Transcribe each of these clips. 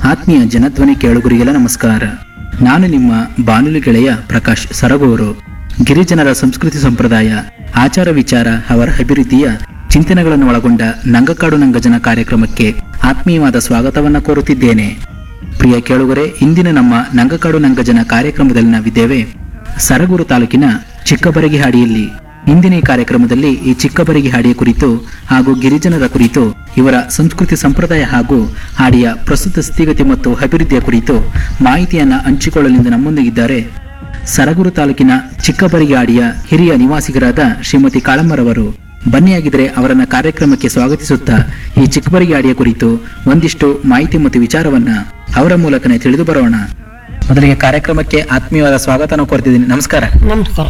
ಆತ್ಮೀಯ ಜನಧ್ವನಿ ಕೇಳುಗರಿಗೆಲ್ಲ ನಮಸ್ಕಾರ ನಾನು ನಿಮ್ಮ ಬಾನುಲಿ ಗೆಳೆಯ ಪ್ರಕಾಶ್ ಸರಗೂರು ಗಿರಿಜನರ ಸಂಸ್ಕೃತಿ ಸಂಪ್ರದಾಯ ಆಚಾರ ವಿಚಾರ ಅವರ ಅಭಿವೃದ್ಧಿಯ ಚಿಂತನೆಗಳನ್ನು ಒಳಗೊಂಡ ನಂಗಕಾಡು ನಂಗಜನ ಕಾರ್ಯಕ್ರಮಕ್ಕೆ ಆತ್ಮೀಯವಾದ ಸ್ವಾಗತವನ್ನು ಕೋರುತ್ತಿದ್ದೇನೆ ಪ್ರಿಯ ಕೇಳುಗರೆ ಇಂದಿನ ನಮ್ಮ ನಂಗಕಾಡು ನಂಗಜನ ಕಾರ್ಯಕ್ರಮದಲ್ಲಿ ನಾವಿದ್ದೇವೆ ಸರಗೂರು ತಾಲೂಕಿನ ಚಿಕ್ಕಬರಗಿ ಹಾಡಿಯಲ್ಲಿ ಇಂದಿನ ಈ ಕಾರ್ಯಕ್ರಮದಲ್ಲಿ ಈ ಚಿಕ್ಕಬರಗಿ ಹಾಡಿಯ ಕುರಿತು ಹಾಗೂ ಗಿರಿಜನರ ಕುರಿತು ಇವರ ಸಂಸ್ಕೃತಿ ಸಂಪ್ರದಾಯ ಹಾಗೂ ಹಾಡಿಯ ಪ್ರಸ್ತುತ ಸ್ಥಿತಿಗತಿ ಮತ್ತು ಅಭಿವೃದ್ಧಿಯ ಕುರಿತು ಮಾಹಿತಿಯನ್ನ ಹಂಚಿಕೊಳ್ಳಲೆಂದು ನಮ್ಮೊಂದಿಗಿದ್ದಾರೆ ಸರಗೂರು ತಾಲೂಕಿನ ಚಿಕ್ಕಬರಗಿ ಹಾಡಿಯ ಹಿರಿಯ ನಿವಾಸಿಗರಾದ ಶ್ರೀಮತಿ ಕಾಳಮ್ಮರವರು ಬನ್ನಿಯಾಗಿದ್ರೆ ಅವರನ್ನ ಕಾರ್ಯಕ್ರಮಕ್ಕೆ ಸ್ವಾಗತಿಸುತ್ತಾ ಈ ಚಿಕ್ಕಬರಗಿ ಹಾಡಿಯ ಕುರಿತು ಒಂದಿಷ್ಟು ಮಾಹಿತಿ ಮತ್ತು ವಿಚಾರವನ್ನ ಅವರ ಮೂಲಕನೇ ತಿಳಿದು ಬರೋಣ ಮೊದಲಿಗೆ ಕಾರ್ಯಕ್ರಮಕ್ಕೆ ಆತ್ಮೀಯವಾದ ಸ್ವಾಗತನ ಕೋರ್ತಿದ್ದೀನಿ ನಮಸ್ಕಾರ ನಮಸ್ಕಾರ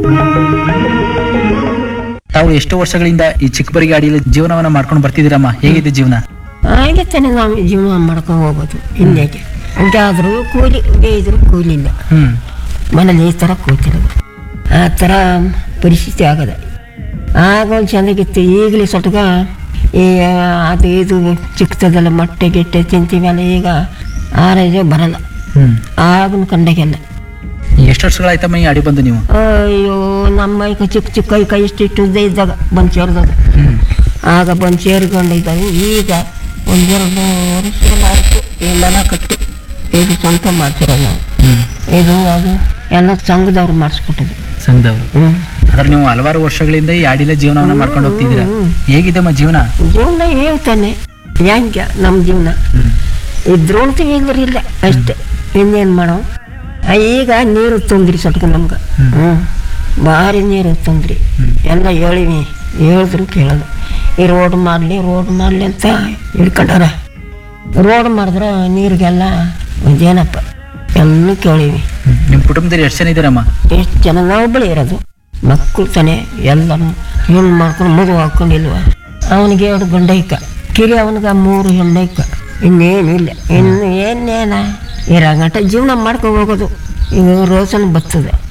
ತಾವು ಎಷ್ಟು ವರ್ಷಗಳಿಂದ ಈ ಚಿಕ್ಕಬರಗಿ ಅಡಿಯಲ್ಲಿ ಜೀವನವನ್ನ ಮಾಡ್ಕೊಂಡು ಬರ್ತಿದ್ದೀರಮ್ಮ ಹೇಗಿದೆ ಜೀವನ ಹಾಗೆ ತಾನೆ ನಾವು ಜೀವನ ಮಾಡ್ಕೊಂಡು ಹೋಗೋದು ಇನ್ನೇಗೆ ಆದರೂ ಕೂಲಿ ಬೇಯಿದ್ರು ಕೂಲಿ ಇಲ್ಲ ಹ್ಮ್ ಮನೇಲಿ ಈ ಥರ ಕೂತಿರೋದು ಆ ಥರ ಪರಿಸ್ಥಿತಿ ಆಗದ ಆಗ ಒಂದು ಚೆನ್ನಾಗಿತ್ತು ಈಗಲೇ ಸ್ವಲ್ಗ ಈ ಅದು ಇದು ಚಿಕ್ಕದಲ್ಲ ಮೊಟ್ಟೆ ಗಿಟ್ಟೆ ತಿಂತೀವಲ್ಲ ಈಗ ಆರೋಗ್ಯ ಬರಲ್ಲ ಹ್ಮ್ ಆಗನ ಕಂಡಾಗೆಲ್ಲ ಎಷ್ಟು ವರ್ಷಗಳಾಯ್ತಮ್ಮ ಈ ಅಡಿ ಬಂದು ನೀವು ಅಯ್ಯೋ ನಮ್ಮ ಈಗ ಚಿಕ್ಕ ಚಿಕ್ಕ ಕೈ ಕೈ ಇಷ್ಟು ಉದ್ದ ಇದ್ದಾಗ ಬಂದು ಸೇರಿದಾಗ ಹ್ಮ್ ಆಗ ಬಂದು ಸೇರಿಕೊಂಡಿದ್ದಾವೆ ಈಗ ಒಂದೆರಡು ವರ್ಷ ಎಲ್ಲ ಆಯಿತು ಎಲ್ಲ ಕಟ್ಟಿ ಇದು ಸ್ವಂತ ಮಾಡ್ತಿರೋ ನಾವು ಹ್ಮ್ ಇದು ಅದು ಎಲ್ಲ ಸಂಘದವ್ರು ಮಾಡಿಸ್ಕೊಟ್ಟಿದ್ದು ಸಂಘದವರು ಹ್ಞೂ ಆದ್ರೆ ನೀವು ಹಲವಾರು ವರ್ಷಗಳಿಂದ ಈ ಅಡಿಲ ಜೀವನವನ್ನ ಮಾಡ್ಕೊಂಡು ಹೋಗ್ತಿದ್ದೀರಾ ಹೇಗಿದೆಮ್ಮ ಜೀವನ ಜೀವನ ಹೇಳ್ತಾನೆ ಹೆಂಗೆ ನಮ್ಮ ಜೀವನ ಇದ್ರು ಅಂತೀವಿ ಇಲ್ಲರಿ ಇಲ್ಲ ಅಷ್ಟೇ ಇನ್ನೇನು ಮಾಡೋ ಆ, ಈಗ ನೀರು ತೊಂದ್ರಿ ಸ್ವಲ್ಪ ನಮ್ಗೆ ಹ್ಞೂ ಭಾರಿ ನೀರು ತೊಂದ್ರಿ ಎಲ್ಲ ಹೇಳಿವಿ ಹೇಳಿದ್ರು ಕೇಳೋದು ಈ ರೋಡ್ ಮಾಡಲಿ ರೋಡ್ ಮಾಡಲಿ ಅಂತ ಹಿಡ್ಕೊಂಡಾರ ರೋಡ್ ಮಾಡಿದ್ರೆ ನೀರಿಗೆಲ್ಲ ಏನಪ್ಪ ಎಲ್ಲ ಕೇಳಿವಿ ಹ್ಮ್. ನಿಮ್ ಕುಟುಂಬದಲ್ಲಿ ಎಷ್ಟು ಜನ ಇದ್ದೀರಮ್ಮ ಎಷ್ಟು ಜನ ನಾವು ಒಬ್ಬಳೇ ಇರೋದು ಮಕ್ಕಳು ತಾನೆ ಎಲ್ಲರೂ ಹೆಣ್ಣು ಮಾಡ್ಕೊಂಡು ಮಗು ಹಾಕೊಂಡಿಲ್ವ ಅವನಿಗೆ ಎರಡು ಗಂಡೈಕ ಕಿರಿ ಅವನಿಗೆ ಮೂರು ಹೆಣ್ಣೈಕ ಇನ್ನೇನಿಲ್ಲ ಇನ್ನು ಏನೇನ ಇರೋ ಗಂಟ ಜೀವನ ಮಾಡ್ಕೊಂಡು ಹೋಗೋದು ಈಗ ರೋಸನ್ ಬರ್ತದೆ